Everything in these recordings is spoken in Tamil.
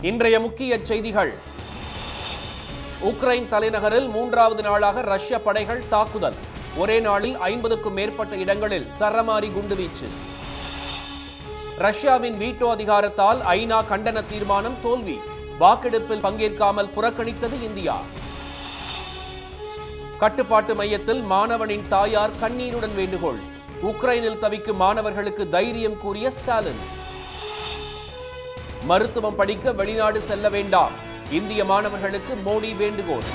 இன்றைய முக்கிய செய்திகள் உக்ரைன் தலைநகரில் மூன்றாவது நாளாக ரஷ்ய படைகள் தாக்குதல் ஒரே நாளில் ஐம்பதுக்கும் மேற்பட்ட இடங்களில் சரமாரி குண்டுவீச்சு ரஷ்யாவின் வீட்டோ அதிகாரத்தால் ஐநா கண்டன தீர்மானம் தோல்வி வாக்கெடுப்பில் பங்கேற்காமல் புறக்கணித்தது இந்தியா கட்டுப்பாட்டு மையத்தில் மாணவனின் தாயார் கண்ணீருடன் வேண்டுகோள் உக்ரைனில் தவிக்கும் மாணவர்களுக்கு தைரியம் கூறிய ஸ்டாலின் மருத்துவம் படிக்க வெளிநாடு செல்ல வேண்டாம் இந்திய மாணவர்களுக்கு மோடி வேண்டுகோள்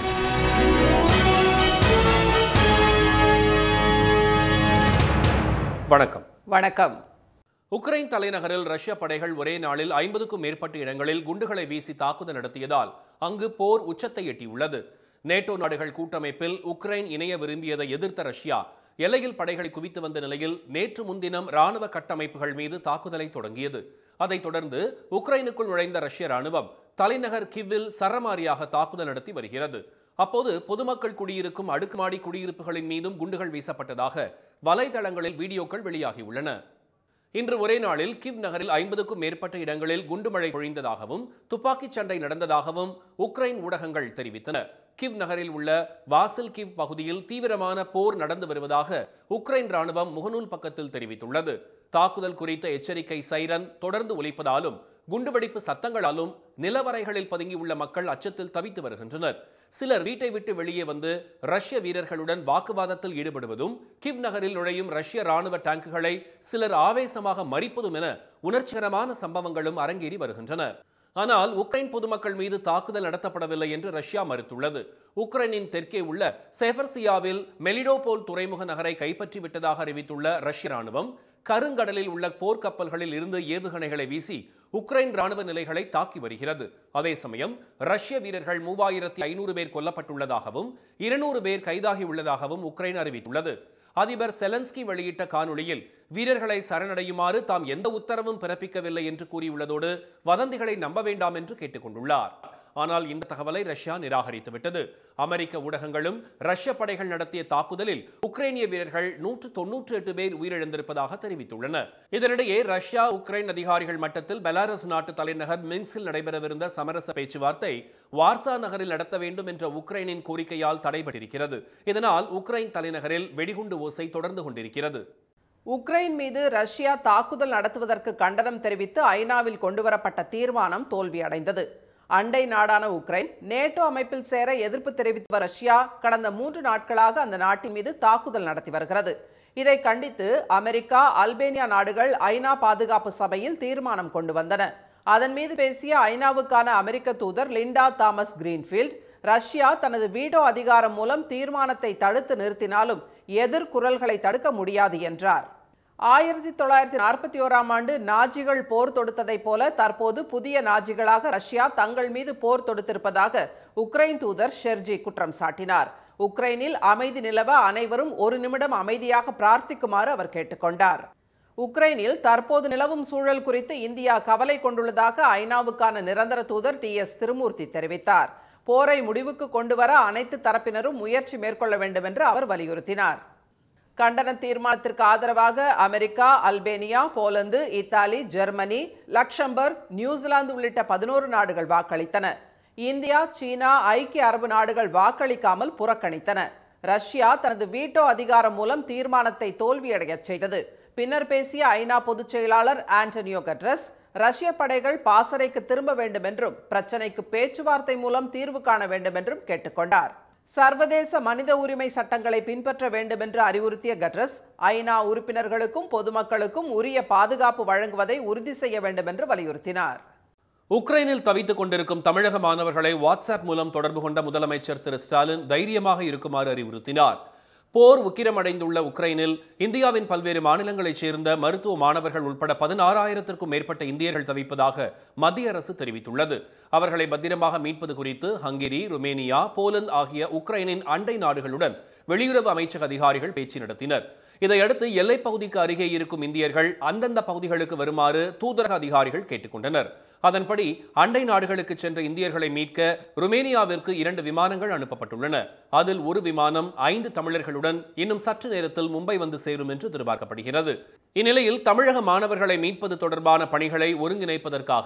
வணக்கம் வணக்கம் உக்ரைன் தலைநகரில் ரஷ்ய படைகள் ஒரே நாளில் ஐம்பதுக்கும் மேற்பட்ட இடங்களில் குண்டுகளை வீசி தாக்குதல் நடத்தியதால் அங்கு போர் உச்சத்தை எட்டியுள்ளது நேட்டோ நாடுகள் கூட்டமைப்பில் உக்ரைன் இணைய விரும்பியதை எதிர்த்த ரஷ்யா எல்லையில் படைகளை குவித்து வந்த நிலையில் நேற்று முன்தினம் ராணுவ கட்டமைப்புகள் மீது தாக்குதலை தொடங்கியது அதைத் தொடர்ந்து உக்ரைனுக்குள் நுழைந்த ரஷ்ய ராணுவம் தலைநகர் கிவ்வில் சரமாரியாக தாக்குதல் நடத்தி வருகிறது அப்போது பொதுமக்கள் குடியிருக்கும் அடுக்குமாடி குடியிருப்புகளின் மீதும் குண்டுகள் வீசப்பட்டதாக வலைதளங்களில் வீடியோக்கள் வெளியாகியுள்ளன இன்று ஒரே நாளில் கிவ் நகரில் ஐம்பதுக்கும் மேற்பட்ட இடங்களில் குண்டுமழை பொழிந்ததாகவும் துப்பாக்கிச் சண்டை நடந்ததாகவும் உக்ரைன் ஊடகங்கள் தெரிவித்தன கிவ் நகரில் உள்ள வாசில் கிவ் பகுதியில் தீவிரமான போர் நடந்து வருவதாக உக்ரைன் ராணுவம் முகநூல் பக்கத்தில் தெரிவித்துள்ளது தாக்குதல் குறித்த எச்சரிக்கை சைரன் தொடர்ந்து ஒலிப்பதாலும் குண்டுவெடிப்பு சத்தங்களாலும் நிலவரைகளில் பதுங்கியுள்ள மக்கள் அச்சத்தில் தவித்து வருகின்றனர் சிலர் வீட்டை விட்டு வெளியே வந்து ரஷ்ய வீரர்களுடன் வாக்குவாதத்தில் ஈடுபடுவதும் கிவ் நகரில் நுழையும் ரஷ்ய ராணுவ டேங்குகளை சிலர் ஆவேசமாக மறிப்பதும் என உணர்ச்சிகரமான சம்பவங்களும் அரங்கேறி வருகின்றன ஆனால் உக்ரைன் பொதுமக்கள் மீது தாக்குதல் நடத்தப்படவில்லை என்று ரஷ்யா மறுத்துள்ளது உக்ரைனின் தெற்கே உள்ள செஃபர்சியாவில் மெலிடோபோல் துறைமுக நகரை கைப்பற்றி விட்டதாக அறிவித்துள்ள ரஷ்ய ராணுவம் கருங்கடலில் உள்ள போர்க்கப்பல்களில் இருந்து ஏவுகணைகளை வீசி உக்ரைன் ராணுவ நிலைகளை தாக்கி வருகிறது அதே சமயம் ரஷ்ய வீரர்கள் மூவாயிரத்தி ஐநூறு பேர் கொல்லப்பட்டுள்ளதாகவும் இருநூறு பேர் கைதாகி உள்ளதாகவும் உக்ரைன் அறிவித்துள்ளது அதிபர் செலன்ஸ்கி வெளியிட்ட காணொளியில் வீரர்களை சரணடையுமாறு தாம் எந்த உத்தரவும் பிறப்பிக்கவில்லை என்று கூறியுள்ளதோடு வதந்திகளை நம்ப வேண்டாம் என்று கேட்டுக்கொண்டுள்ளார் ஆனால் இந்த தகவலை ரஷ்யா நிராகரித்துவிட்டது அமெரிக்க ஊடகங்களும் ரஷ்ய படைகள் நடத்திய தாக்குதலில் உக்ரைனிய வீரர்கள் நூற்று தொன்னூற்றி எட்டு பேர் உயிரிழந்திருப்பதாக தெரிவித்துள்ளன இதனிடையே ரஷ்யா உக்ரைன் அதிகாரிகள் மட்டத்தில் பெலாரஸ் நாட்டு தலைநகர் மின்ஸில் நடைபெறவிருந்த சமரச பேச்சுவார்த்தை வார்சா நகரில் நடத்த வேண்டும் என்ற உக்ரைனின் கோரிக்கையால் தடைபட்டிருக்கிறது இதனால் உக்ரைன் தலைநகரில் வெடிகுண்டு ஓசை தொடர்ந்து கொண்டிருக்கிறது உக்ரைன் மீது ரஷ்யா தாக்குதல் நடத்துவதற்கு கண்டனம் தெரிவித்து ஐநாவில் கொண்டுவரப்பட்ட தீர்மானம் தோல்வியடைந்தது அண்டை நாடான உக்ரைன் நேட்டோ அமைப்பில் சேர எதிர்ப்பு தெரிவித்து வரும் ரஷ்யா கடந்த மூன்று நாட்களாக அந்த நாட்டின் மீது தாக்குதல் நடத்தி வருகிறது இதை கண்டித்து அமெரிக்கா அல்பேனியா நாடுகள் ஐநா பாதுகாப்பு சபையில் தீர்மானம் கொண்டு வந்தன அதன் மீது பேசிய ஐநாவுக்கான அமெரிக்க தூதர் லிண்டா தாமஸ் கிரீன்ஃபீல்ட் ரஷ்யா தனது வீடோ அதிகாரம் மூலம் தீர்மானத்தை தடுத்து நிறுத்தினாலும் எதிர்குரல்களை தடுக்க முடியாது என்றார் ஆயிரத்தி தொள்ளாயிரத்தி நாற்பத்தி ஓராம் ஆண்டு நாஜிகள் போர் தொடுத்ததைப் போல தற்போது புதிய நாஜிகளாக ரஷ்யா தங்கள் மீது போர் தொடுத்திருப்பதாக உக்ரைன் தூதர் ஷெர்ஜி குற்றம் சாட்டினார் உக்ரைனில் அமைதி நிலவ அனைவரும் ஒரு நிமிடம் அமைதியாக பிரார்த்திக்குமாறு அவர் கேட்டுக்கொண்டார் உக்ரைனில் தற்போது நிலவும் சூழல் குறித்து இந்தியா கவலை கொண்டுள்ளதாக ஐநாவுக்கான நிரந்தர தூதர் டி எஸ் திருமூர்த்தி தெரிவித்தார் போரை முடிவுக்கு கொண்டுவர அனைத்து தரப்பினரும் முயற்சி மேற்கொள்ள வேண்டும் என்று அவர் வலியுறுத்தினார் கண்டன தீர்மானத்திற்கு ஆதரவாக America Albania Poland Italy Germany Luxembourg New Zealand உள்ளிட்ட பதினோரு நாடுகள் வாக்களித்தன இந்தியா சீனா ஐக்கிய அரபு நாடுகள் வாக்களிக்காமல் புறக்கணித்தன ரஷ்யா தனது வீட்டோ அதிகாரம் மூலம் தீர்மானத்தை தோல்வியடையச் செய்தது பின்னர் பேசிய ஐநா பொதுச் செயலாளர் ஆண்டனியோ கட்ரஸ் ரஷ்ய படைகள் பாசறைக்கு திரும்ப வேண்டும் என்றும் பிரச்சனைக்கு பேச்சுவார்த்தை மூலம் தீர்வு காண வேண்டும் என்றும் கேட்டுக்கொண்டார் சர்வதேச மனித உரிமை சட்டங்களை பின்பற்ற வேண்டும் என்று அறிவுறுத்திய கட்ரஸ் ஐநா உறுப்பினர்களுக்கும் பொதுமக்களுக்கும் உரிய பாதுகாப்பு வழங்குவதை உறுதி செய்ய வேண்டும் என்று வலியுறுத்தினார் உக்ரைனில் தவித்துக் கொண்டிருக்கும் தமிழக மாணவர்களை வாட்ஸ்அப் மூலம் தொடர்பு கொண்ட முதலமைச்சர் திரு ஸ்டாலின் தைரியமாக இருக்குமாறு அறிவுறுத்தினார் போர் உக்கிரமடைந்துள்ள உக்ரைனில் இந்தியாவின் பல்வேறு மாநிலங்களைச் சேர்ந்த மருத்துவ மாணவர்கள் உட்பட பதினாறாயிரத்திற்கும் மேற்பட்ட இந்தியர்கள் தவிப்பதாக மத்திய அரசு தெரிவித்துள்ளது அவர்களை பத்திரமாக மீட்பது குறித்து ஹங்கேரி ருமேனியா போலந்து ஆகிய உக்ரைனின் அண்டை நாடுகளுடன் வெளியுறவு அமைச்சக அதிகாரிகள் பேச்சு நடத்தினர் இதையடுத்து எல்லைப் பகுதிக்கு அருகே இருக்கும் இந்தியர்கள் அந்தந்த பகுதிகளுக்கு வருமாறு தூதரக அதிகாரிகள் கேட்டுக்கொண்டனர் அதன்படி அண்டை நாடுகளுக்கு சென்ற இந்தியர்களை மீட்க ருமேனியாவிற்கு இரண்டு விமானங்கள் அனுப்பப்பட்டுள்ளன அதில் ஒரு விமானம் ஐந்து தமிழர்களுடன் இன்னும் சற்று நேரத்தில் மும்பை வந்து சேரும் என்று எதிர்பார்க்கப்படுகிறது இந்நிலையில் தமிழக மாணவர்களை மீட்பது தொடர்பான பணிகளை ஒருங்கிணைப்பதற்காக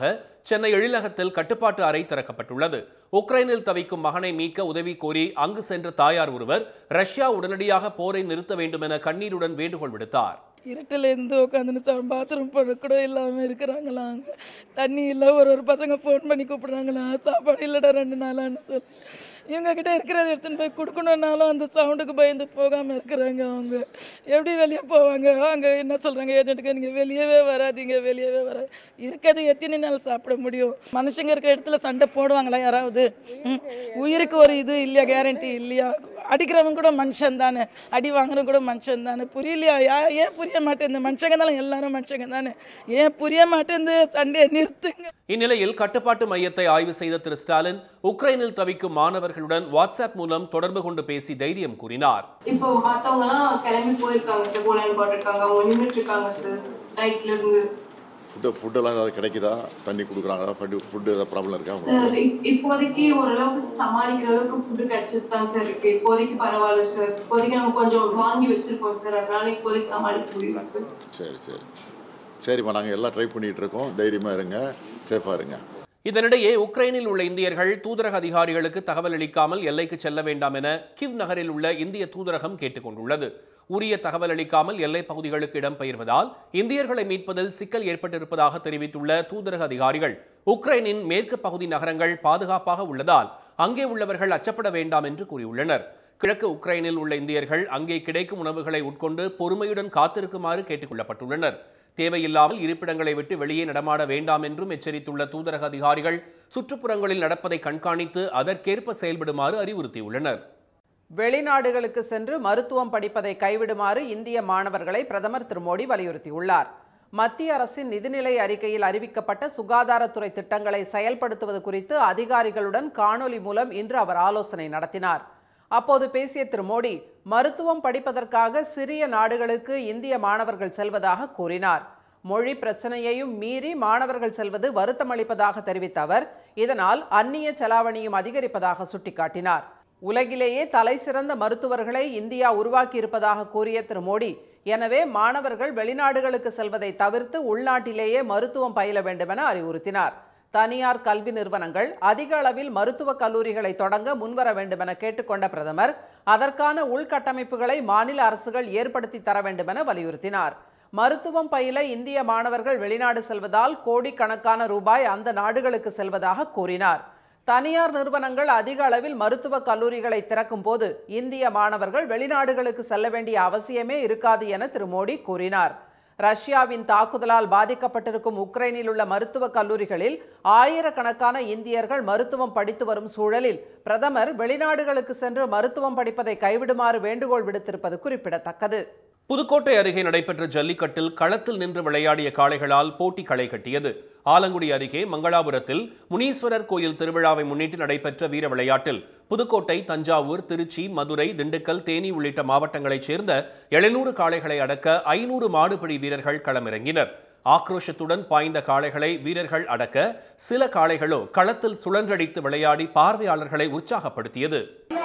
சென்னை எழிலகத்தில் கட்டுப்பாட்டு அறை திறக்கப்பட்டுள்ளது உக்ரைனில் தவிக்கும் மகனை மீட்க உதவி கோரி அங்கு சென்ற தாயார் ஒருவர் ரஷ்யா உடனடியாக போரை நிறுத்த வேண்டும் என கண்ணீருடன் வேண்டுகோள் விடுத்தார் இருட்டில் இருந்து உட்காந்துன்னு பாத்ரூம் போட கூட இல்லாமல் இருக்கிறாங்களாம் தண்ணி இல்லை ஒரு ஒரு பசங்க ஃபோன் பண்ணி கூப்பிடுறாங்களா சாப்பாடு இல்லைடா ரெண்டு நாளான்னு சொல்லி இவங்க கிட்ட இருக்கிறத எடுத்துன்னு போய் கொடுக்கணுன்னாலும் அந்த சவுண்டுக்கு பயந்து போகாமல் இருக்கிறாங்க அவங்க எப்படி வெளியே போவாங்க அவங்க என்ன சொல்கிறாங்க ஏஜென்ட்டுக்கு நீங்கள் வெளியவே வராதீங்க வெளியவே வர இருக்கிறது எத்தனை நாள் சாப்பிட முடியும் மனுஷங்க இருக்கிற இடத்துல சண்டை போடுவாங்களா யாராவது ம். உயிருக்கு ஒரு இது இல்லையா கேரண்டி இல்லையா அடிக்கிறவன் கூட மனுஷன் தானே அடி வாங்குறவன் கூட மனுஷன் தானே புரியலையா யா ஏன் புரிய மாட்டேங்குது மனுஷங்க தானே எல்லாரும் மனுஷங்க தானே ஏன் புரிய மாட்டேங்குது சண்டையை நிறுத்துங்க இந்நிலையில் கட்டுப்பாட்டு மையத்தை ஆய்வு செய்த திரு ஸ்டாலின் உக்ரைனில் தவிக்கும் மாணவர்களுடன் வாட்ஸ்அப் மூலம் தொடர்பு கொண்டு பேசி தைரியம் கூறினார் இப்போ மத்தவங்க எல்லாம் கிளம்பி போயிருக்காங்க சார் போலான்னு போட்டிருக்காங்க அவங்க நின்றுட்டு இருக்காங்க சார் நைட்ல இருந்து ஃபுட்டு ஃபுட்டெல்லாம் ஏதாவது கிடைக்குதா தண்ணி கொடுக்குறாங்களா ஃபுட்டு ஃபுட்டு ஏதாவது ப்ராப்ளம் இருக்கா சார் இப்- இப்போதைக்கு ஓரளவுக்கு சமாளிக்கிற அளவுக்கு ஃபுட்டு கிடைச்சது தான் சார் இருக்கு இப்போதைக்கு பரவாயில்ல சார் இப்போதைக்கு நம்ம கொஞ்சம் வாங்கி வச்சிருக்கோம் சார் அதனால இப்போதைக்கு சமாளிக்க முடியும் சார் சரி சரி சரிம்மா நாங்கள் எல்லாம் ட்ரை பண்ணிகிட்டு இருக்கோம் தைரியமாக இருங்க சேஃபாக இருங்க இதனிடையே உக்ரைனில் உள்ள இந்தியர்கள் தூதரக அதிகாரிகளுக்கு தகவல் அளிக்காமல் எல்லைக்கு செல்ல வேண்டாம் என கிவ் நகரில் உள்ள இந்திய தூதரகம் கேட்டுக்கொண்டுள்ளது உரிய தகவல் அளிக்காமல் எல்லைப் பகுதிகளுக்கு இடம்பெயர்வதால் இந்தியர்களை மீட்பதில் சிக்கல் ஏற்பட்டிருப்பதாக தெரிவித்துள்ள தூதரக அதிகாரிகள் உக்ரைனின் மேற்கு பகுதி நகரங்கள் பாதுகாப்பாக உள்ளதால் அங்கே உள்ளவர்கள் அச்சப்பட வேண்டாம் என்று கூறியுள்ளனர் கிழக்கு உக்ரைனில் உள்ள இந்தியர்கள் அங்கே கிடைக்கும் உணவுகளை உட்கொண்டு பொறுமையுடன் காத்திருக்குமாறு கேட்டுக் கொள்ளப்பட்டுள்ளனர் தேவையில்லாமல் இருப்பிடங்களை விட்டு வெளியே நடமாட வேண்டாம் என்றும் எச்சரித்துள்ள தூதரக அதிகாரிகள் சுற்றுப்புறங்களில் நடப்பதை கண்காணித்து அதற்கேற்ப செயல்படுமாறு அறிவுறுத்தியுள்ளனர் வெளிநாடுகளுக்கு சென்று மருத்துவம் படிப்பதை கைவிடுமாறு இந்திய மாணவர்களை பிரதமர் திரு மோடி வலியுறுத்தியுள்ளார் மத்திய அரசின் நிதிநிலை அறிக்கையில் அறிவிக்கப்பட்ட சுகாதாரத்துறை திட்டங்களை செயல்படுத்துவது குறித்து அதிகாரிகளுடன் காணொலி மூலம் இன்று அவர் ஆலோசனை நடத்தினார் அப்போது பேசிய திரு மோடி மருத்துவம் படிப்பதற்காக சிறிய நாடுகளுக்கு இந்திய மாணவர்கள் செல்வதாக கூறினார் மொழி பிரச்சனையையும் மீறி மாணவர்கள் செல்வது வருத்தமளிப்பதாக தெரிவித்த அவர் இதனால் அந்நிய செலாவணியும் அதிகரிப்பதாக சுட்டிக்காட்டினார் உலகிலேயே தலைசிறந்த மருத்துவர்களை இந்தியா உருவாக்கியிருப்பதாக கூறிய திரு மோடி எனவே மாணவர்கள் வெளிநாடுகளுக்கு செல்வதை தவிர்த்து உள்நாட்டிலேயே மருத்துவம் பயில வேண்டுமென அறிவுறுத்தினார் தனியார் கல்வி நிறுவனங்கள் அதிக அளவில் மருத்துவக் கல்லூரிகளை தொடங்க முன்வர வேண்டுமென கேட்டுக்கொண்ட பிரதமர் அதற்கான உள்கட்டமைப்புகளை மாநில அரசுகள் ஏற்படுத்தி தர வேண்டுமென வலியுறுத்தினார் மருத்துவம் பயில இந்திய மாணவர்கள் வெளிநாடு செல்வதால் கோடிக்கணக்கான ரூபாய் அந்த நாடுகளுக்கு செல்வதாக கூறினார் தனியார் நிறுவனங்கள் அதிக அளவில் மருத்துவக் கல்லூரிகளை திறக்கும் போது இந்திய மாணவர்கள் வெளிநாடுகளுக்கு செல்ல வேண்டிய அவசியமே இருக்காது என திரு மோடி கூறினார் ரஷ்யாவின் தாக்குதலால் பாதிக்கப்பட்டிருக்கும் உக்ரைனில் உள்ள மருத்துவக் கல்லூரிகளில் ஆயிரக்கணக்கான இந்தியர்கள் மருத்துவம் படித்து வரும் சூழலில் பிரதமர் வெளிநாடுகளுக்கு சென்று மருத்துவம் படிப்பதை கைவிடுமாறு வேண்டுகோள் விடுத்திருப்பது குறிப்பிடத்தக்கது புதுக்கோட்டை அருகே நடைபெற்ற ஜல்லிக்கட்டில் களத்தில் நின்று விளையாடிய காளைகளால் போட்டி களை கட்டியது ஆலங்குடி அருகே மங்களாபுரத்தில் முனீஸ்வரர் கோயில் திருவிழாவை முன்னிட்டு நடைபெற்ற வீர விளையாட்டில் புதுக்கோட்டை தஞ்சாவூர் திருச்சி மதுரை திண்டுக்கல் தேனி உள்ளிட்ட மாவட்டங்களைச் சேர்ந்த எழுநூறு காளைகளை அடக்க ஐநூறு மாடுபிடி வீரர்கள் களமிறங்கினர் ஆக்ரோஷத்துடன் பாய்ந்த காளைகளை வீரர்கள் அடக்க சில காளைகளோ களத்தில் சுழன்றடித்து விளையாடி பார்வையாளர்களை உற்சாகப்படுத்தியது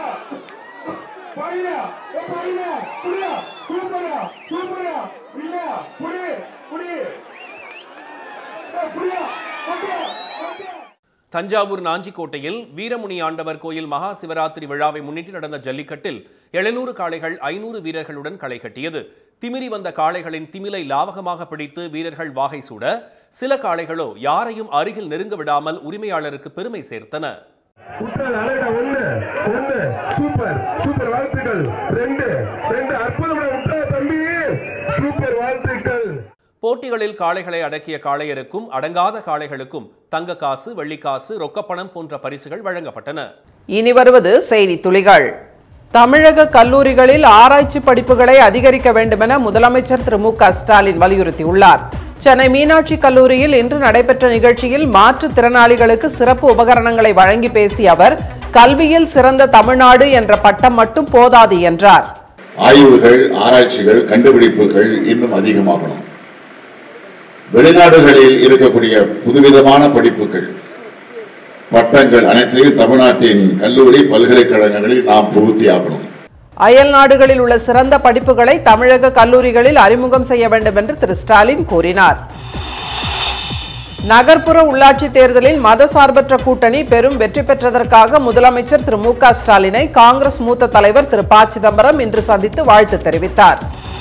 பையா ஏ பையா புரியா சூப்பரா சூப்பரா இல்ல புடி புடி ஏ புரியா புரியா புரியா தஞ்சாவூர் நாஞ்சிக்கோட்டையில் வீரமுனி ஆண்டவர் கோயில் மகா சிவராத்திரி விழாவை முன்னிட்டு நடந்த ஜல்லிக்கட்டில் எழுநூறு காளைகள் ஐநூறு வீரர்களுடன் களை கட்டியது திமிரி வந்த காளைகளின் திமிலை லாவகமாக பிடித்து வீரர்கள் வாகை சூட சில காளைகளோ யாரையும் அருகில் நெருங்க விடாமல் உரிமையாளருக்கு பெருமை சேர்த்தன குற்றால அழகா ஒண்ணு ஒண்ணு சூப்பர் சூப்பர் வாழ்த்துக்கள் ரெண்டு ரெண்டு அற்புதமான விட்டா தம்பி சூப்பர் வாழ்த்துக்கள் போட்டிகளில் காளைகளை அடக்கிய காளையருக்கும் அடங்காத காளைகளுக்கும் தங்க காசு வெள்ளிக்காசு ரொக்கப்பணம் போன்ற பரிசுகள் வழங்கப்பட்டன இனி வருவது செய்தி துளிகள் தமிழக கல்லூரிகளில் ஆராய்ச்சி படிப்புகளை அதிகரிக்க வேண்டுமென முதலமைச்சர் திரு மு க ஸ்டாலின் வலியுறுத்தியுள்ளார் சென்னை மீனாட்சி கல்லூரியில் இன்று நடைபெற்ற நிகழ்ச்சியில் மாற்றுத்திறனாளிகளுக்கு சிறப்பு உபகரணங்களை வழங்கி பேசிய அவர் கல்வியில் சிறந்த தமிழ்நாடு என்ற பட்டம் மட்டும் போதாது என்றார் ஆய்வுகள் ஆராய்ச்சிகள் கண்டுபிடிப்புகள் இன்னும் அதிகமாகணும் வெளிநாடுகளில் இருக்கக்கூடிய புதுவிதமான படிப்புகள் பட்டங்கள் அனைத்தையும் தமிழ்நாட்டின் கல்லூரி பல்கலைக்கழகங்களில் நாம் புகுத்தி ஆகணும் அயல் நாடுகளில் உள்ள சிறந்த படிப்புகளை தமிழக கல்லூரிகளில் அறிமுகம் செய்ய வேண்டும் என்று திரு ஸ்டாலின் கூறினார் நகர்ப்புற உள்ளாட்சி தேர்தலில் மதசார்பற்ற கூட்டணி பெரும் வெற்றி பெற்றதற்காக முதலமைச்சர் திரு மு க ஸ்டாலினை காங்கிரஸ் மூத்த தலைவர் திரு ப சிதம்பரம் இன்று சந்தித்து வாழ்த்து தெரிவித்தார்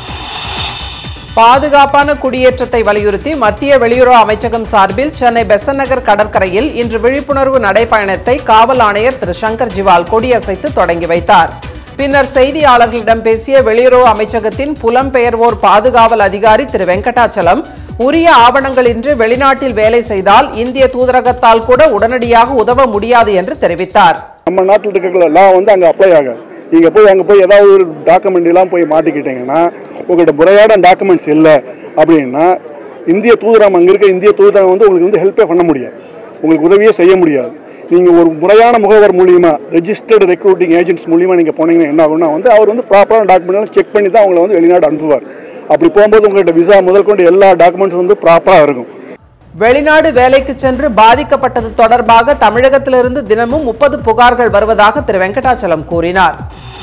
பாதுகாப்பான குடியேற்றத்தை வலியுறுத்தி மத்திய வெளியுறவு அமைச்சகம் சார்பில் சென்னை பெசன் நகர் கடற்கரையில் இன்று விழிப்புணர்வு நடைப்பயணத்தை காவல் ஆணையர் திரு சங்கர் ஜிவால் கொடியசைத்து தொடங்கி வைத்தார் பின்னர் செய்தியாளர்களிடம் பேசிய வெளியுறவு அமைச்சகத்தின் புலம்பெயர்வோர் பாதுகாவல் அதிகாரி திரு வெங்கடாச்சலம் உரிய ஆவணங்களின்றி வெளிநாட்டில் வேலை செய்தால் இந்திய தூதரகத்தால் கூட உடனடியாக உதவ முடியாது என்று தெரிவித்தார் நம்ம நாட்டில் இருக்கிற லா வந்து அங்கே அப்ளை ஆகாது நீங்கள் போய் அங்கே போய் ஏதாவது ஒரு டாக்குமெண்ட் எல்லாம் போய் மாட்டிக்கிட்டீங்கன்னா உங்கள்கிட்ட முறையான டாக்குமெண்ட்ஸ் இல்லை அப்படின்னா இந்திய தூதரகம் அங்கே இருக்க இந்திய தூதரகம் வந்து உங்களுக்கு வந்து ஹெல்ப்பே பண்ண முடியாது உங்களுக்கு உதவியே செய்ய முடியாது நீங்கள் ஒரு முறையான முகவர் மூலியமா ரெஜிஸ்டர்டு ரெக்ரூட்டிங் ஏஜென்ட்ஸ் மூலியமா நீங்கள் போனீங்கன்னா என்ன ஆகும்னா வந்து அவர் வந்து ப்ராப்பரான டாக்குமெண்ட் செக் பண்ணி தான் அவங்களை வந்து வெளிநாடு அனுப்புவார் அப்படி போகும்போது உங்கள்கிட்ட விசா முதல் கொண்டு எல்லா டாக்குமெண்ட்ஸ் வந்து ப்ராப்பராக இருக்கும் வெளிநாடு வேலைக்கு சென்று பாதிக்கப்பட்டது தொடர்பாக தமிழகத்திலிருந்து தினமும் முப்பது புகார்கள் வருவதாக திரு வெங்கடாச்சலம் கூறினார்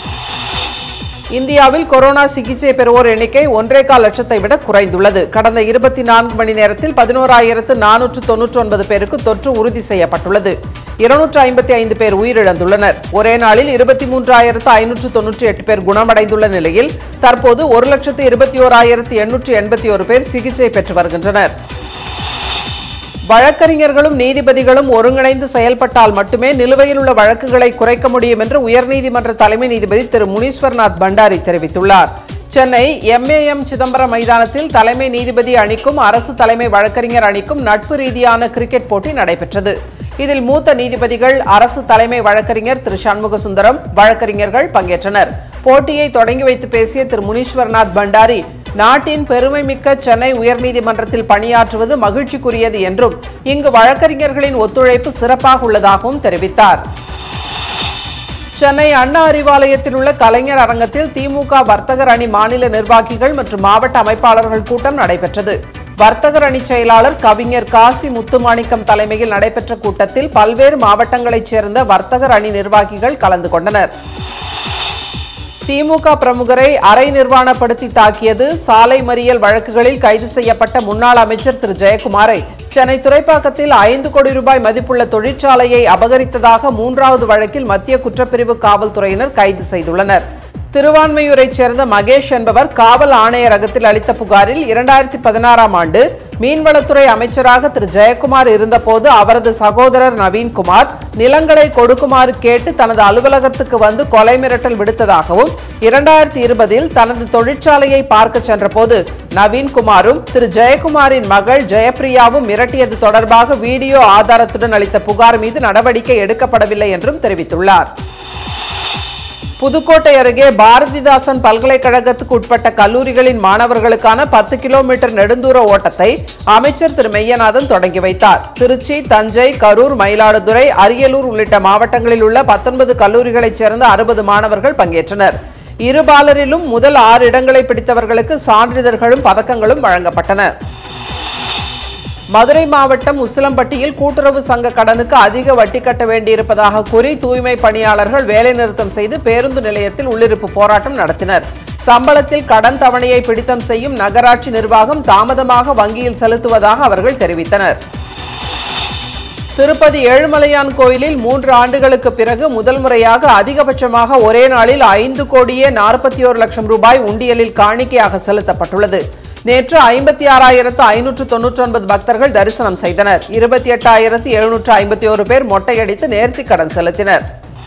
இந்தியாவில் கொரோனா சிகிச்சை பெறுவோர் எண்ணிக்கை ஒன்றே கால் லட்சத்தை விட குறைந்துள்ளது கடந்த இருபத்தி நான்கு மணி நேரத்தில் பதினோராயிரத்து நானூற்று தொன்னூற்றி ஒன்பது பேருக்கு தொற்று உறுதி செய்யப்பட்டுள்ளது இருநூற்று ஐம்பத்தி ஐந்து பேர் உயிரிழந்துள்ளனர் ஒரே நாளில் இருபத்தி மூன்றாயிரத்து ஐநூற்று தொன்னூற்றி எட்டு பேர் குணமடைந்துள்ள நிலையில் தற்போது ஒரு லட்சத்து இருபத்தி ஓராயிரத்து எண்ணூற்று எண்பத்தி ஒரு பேர் சிகிச்சை பெற்று வருகின்றனர் வழக்கறிஞர்களும் நீதிபதிகளும் ஒருங்கிணைந்து செயல்பட்டால் மட்டுமே நிலுவையில் உள்ள வழக்குகளை குறைக்க முடியும் என்று உயர்நீதிமன்ற தலைமை நீதிபதி திரு முனீஸ்வர்நாத் பண்டாரி தெரிவித்துள்ளார் சென்னை எம்ஏஎம் சிதம்பரம் மைதானத்தில் தலைமை நீதிபதி அணிக்கும் அரசு தலைமை வழக்கறிஞர் அணிக்கும் நட்பு ரீதியான கிரிக்கெட் போட்டி நடைபெற்றது இதில் மூத்த நீதிபதிகள் அரசு தலைமை வழக்கறிஞர் திரு சண்முக சுந்தரம் வழக்கறிஞர்கள் பங்கேற்றனர் போட்டியை தொடங்கி வைத்து பேசிய திரு முனீஸ்வர்நாத் பண்டாரி நாட்டின் பெருமைமிக்க சென்னை உயர்நீதிமன்றத்தில் பணியாற்றுவது மகிழ்ச்சிக்குரியது என்றும் இங்கு வழக்கறிஞர்களின் ஒத்துழைப்பு சிறப்பாக உள்ளதாகவும் தெரிவித்தார் சென்னை அண்ணா அறிவாலயத்தில் உள்ள கலைஞர் அரங்கத்தில் திமுக வர்த்தகர் அணி மாநில நிர்வாகிகள் மற்றும் மாவட்ட அமைப்பாளர்கள் கூட்டம் நடைபெற்றது வர்த்தகர் அணி செயலாளர் கவிஞர் காசி முத்துமாணிக்கம் தலைமையில் நடைபெற்ற கூட்டத்தில் பல்வேறு மாவட்டங்களைச் சேர்ந்த வர்த்தகர் அணி நிர்வாகிகள் கலந்து கொண்டனர் திமுக பிரமுகரை அரை நிர்வாணப்படுத்தி தாக்கியது சாலை மறியல் வழக்குகளில் கைது செய்யப்பட்ட முன்னாள் அமைச்சர் திரு ஜெயக்குமாரை சென்னை துறைப்பாக்கத்தில் ஐந்து கோடி ரூபாய் மதிப்புள்ள தொழிற்சாலையை அபகரித்ததாக மூன்றாவது வழக்கில் மத்திய குற்றப்பிரிவு காவல்துறையினர் கைது செய்துள்ளனர் திருவான்மையூரைச் சேர்ந்த மகேஷ் என்பவர் காவல் ஆணையரகத்தில் அளித்த புகாரில் இரண்டாயிரத்தி பதினாறாம் ஆண்டு மீன்வளத்துறை அமைச்சராக திரு ஜெயக்குமார் இருந்தபோது அவரது சகோதரர் நவீன்குமார் நிலங்களை கொடுக்குமாறு கேட்டு தனது அலுவலகத்துக்கு வந்து கொலை மிரட்டல் விடுத்ததாகவும் இரண்டாயிரத்தி இருபதில் தனது தொழிற்சாலையை பார்க்க சென்றபோது நவீன்குமாரும் திரு ஜெயக்குமாரின் மகள் ஜெயப்பிரியாவும் மிரட்டியது தொடர்பாக வீடியோ ஆதாரத்துடன் அளித்த புகார் மீது நடவடிக்கை எடுக்கப்படவில்லை என்றும் தெரிவித்துள்ளார் புதுக்கோட்டை அருகே பாரதிதாசன் பல்கலைக்கழகத்துக்கு உட்பட்ட கல்லூரிகளின் மாணவர்களுக்கான பத்து கிலோமீட்டர் நெடுந்தூர ஓட்டத்தை அமைச்சர் திரு மெய்யநாதன் தொடங்கி வைத்தார் திருச்சி தஞ்சை கரூர் மயிலாடுதுறை அரியலூர் உள்ளிட்ட மாவட்டங்களில் உள்ள பத்தொன்பது கல்லூரிகளைச் சேர்ந்த அறுபது மாணவர்கள் பங்கேற்றனர் இருபாலரிலும் முதல் ஆறு இடங்களை பிடித்தவர்களுக்கு சான்றிதழ்களும் பதக்கங்களும் வழங்கப்பட்டன மதுரை மாவட்டம் உசிலம்பட்டியில் கூட்டுறவு சங்க கடனுக்கு அதிக வட்டி கட்ட வேண்டியிருப்பதாக கூறி தூய்மை பணியாளர்கள் வேலைநிறுத்தம் செய்து பேருந்து நிலையத்தில் உள்ளிருப்பு போராட்டம் நடத்தினர் சம்பளத்தில் கடன் தவணையை பிடித்தம் செய்யும் நகராட்சி நிர்வாகம் தாமதமாக வங்கியில் செலுத்துவதாக அவர்கள் தெரிவித்தனர் திருப்பதி ஏழுமலையான் கோயிலில் மூன்று ஆண்டுகளுக்கு பிறகு முதல் முறையாக அதிகபட்சமாக ஒரே நாளில் ஐந்து கோடியே நாற்பத்தி ஒரு லட்சம் ரூபாய் உண்டியலில் காணிக்கையாக செலுத்தப்பட்டுள்ளது நேற்று ஐம்பத்தி ஆறாயிரத்து ஐநூற்று தொன்னூற்றி ஒன்பது பக்தர்கள் தரிசனம் செய்தனர் இருபத்தி எட்டாயிரத்து எழுநூற்று ஐம்பத்தி ஒரு பேர் மொட்டையடித்து நேர்த்திக் கடன் செலுத்தினர்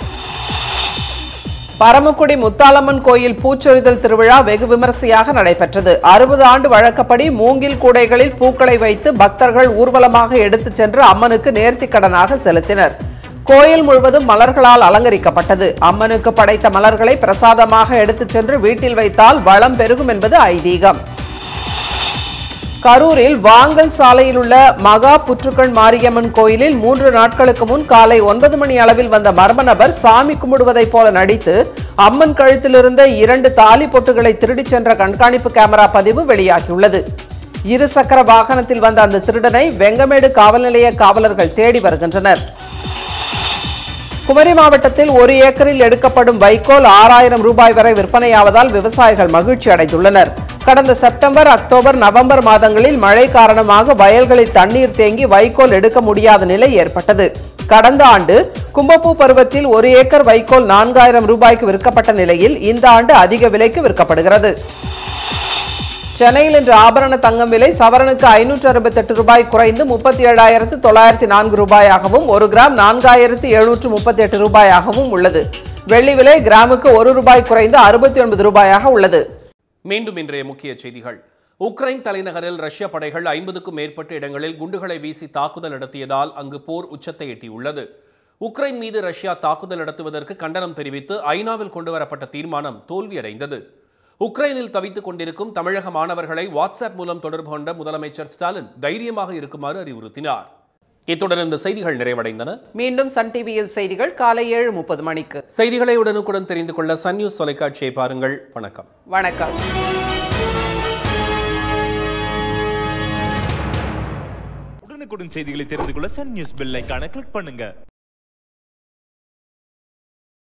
பரமக்குடி முத்தாலம்மன் கோயில் பூச்சொரிதல் திருவிழா வெகு விமரிசையாக நடைபெற்றது அறுபது ஆண்டு வழக்கப்படி மூங்கில் கூடைகளில் பூக்களை வைத்து பக்தர்கள் ஊர்வலமாக எடுத்துச் சென்று அம்மனுக்கு நேர்த்திக் கடனாக செலுத்தினர் கோயில் முழுவதும் மலர்களால் அலங்கரிக்கப்பட்டது அம்மனுக்கு படைத்த மலர்களை பிரசாதமாக எடுத்துச் சென்று வீட்டில் வைத்தால் வளம் பெருகும் என்பது ஐதீகம் கரூரில் வாங்கல் சாலையில் உள்ள மகா புற்றுக்கண் மாரியம்மன் கோயிலில் மூன்று நாட்களுக்கு முன் காலை ஒன்பது மணி அளவில் வந்த மர்ம நபர் சாமி கும்பிடுவதைப் போல நடித்து அம்மன் கழுத்திலிருந்த இரண்டு தாலி பொட்டுகளை திருடிச் சென்ற கண்காணிப்பு கேமரா பதிவு வெளியாகியுள்ளது இரு சக்கர வாகனத்தில் வந்த அந்த திருடனை வெங்கமேடு காவல் நிலைய காவலர்கள் தேடி வருகின்றனர் குமரி மாவட்டத்தில் ஒரு ஏக்கரில் எடுக்கப்படும் வைக்கோல் ஆறாயிரம் ரூபாய் வரை விற்பனையாவதால் விவசாயிகள் மகிழ்ச்சி அடைந்துள்ளனர் கடந்த செப்டம்பர் அக்டோபர் நவம்பர் மாதங்களில் மழை காரணமாக வயல்களில் தண்ணீர் தேங்கி வைக்கோல் எடுக்க முடியாத நிலை ஏற்பட்டது கடந்த ஆண்டு கும்பப்பூ பருவத்தில் ஒரு ஏக்கர் வைக்கோல் நான்காயிரம் ரூபாய்க்கு விற்கப்பட்ட நிலையில் இந்த ஆண்டு அதிக விலைக்கு விற்கப்படுகிறது சென்னையில் இன்று ஆபரண தங்கம் விலை சவரனுக்கு ஐநூற்று அறுபத்தெட்டு ரூபாய் குறைந்து முப்பத்தி ஏழாயிரத்து தொள்ளாயிரத்தி நான்கு ரூபாயாகவும் ஒரு கிராம் நான்காயிரத்து எழுநூற்று முப்பத்தி எட்டு ரூபாயாகவும் உள்ளது வெள்ளி விலை கிராமுக்கு ஒரு ரூபாய் குறைந்து அறுபத்தி ஒன்பது ரூபாயாக உள்ளது மீண்டும் இன்றைய முக்கிய செய்திகள் உக்ரைன் தலைநகரில் ரஷ்ய படைகள் ஐம்பதுக்கும் மேற்பட்ட இடங்களில் குண்டுகளை வீசி தாக்குதல் நடத்தியதால் அங்கு போர் உச்சத்தை எட்டியுள்ளது உக்ரைன் மீது ரஷ்யா தாக்குதல் நடத்துவதற்கு கண்டனம் தெரிவித்து ஐநாவில் கொண்டுவரப்பட்ட தீர்மானம் தோல்வியடைந்தது உக்ரைனில் தவித்துக் கொண்டிருக்கும் தமிழக மாணவர்களை வாட்ஸ்அப் மூலம் தொடர்பு கொண்ட முதலமைச்சர் ஸ்டாலின் தைரியமாக இருக்குமாறு அறிவுறுத்தினார் இத்துடன் இந்த செய்திகள் நிறைவடைந்தன மீண்டும் சன் டிவியில் செய்திகள் காலை ஏழு முப்பது மணிக்கு செய்திகளை உடனுக்குடன் தெரிந்து கொள்ள சன் நியூஸ் தொலைக்காட்சியை பாருங்கள் வணக்கம் வணக்கம் உடனுக்குடன் செய்திகளை தெரிந்து கொள்ள சன் நியூஸ் பெல் ஐகானை கிளிக் பண்ணுங்க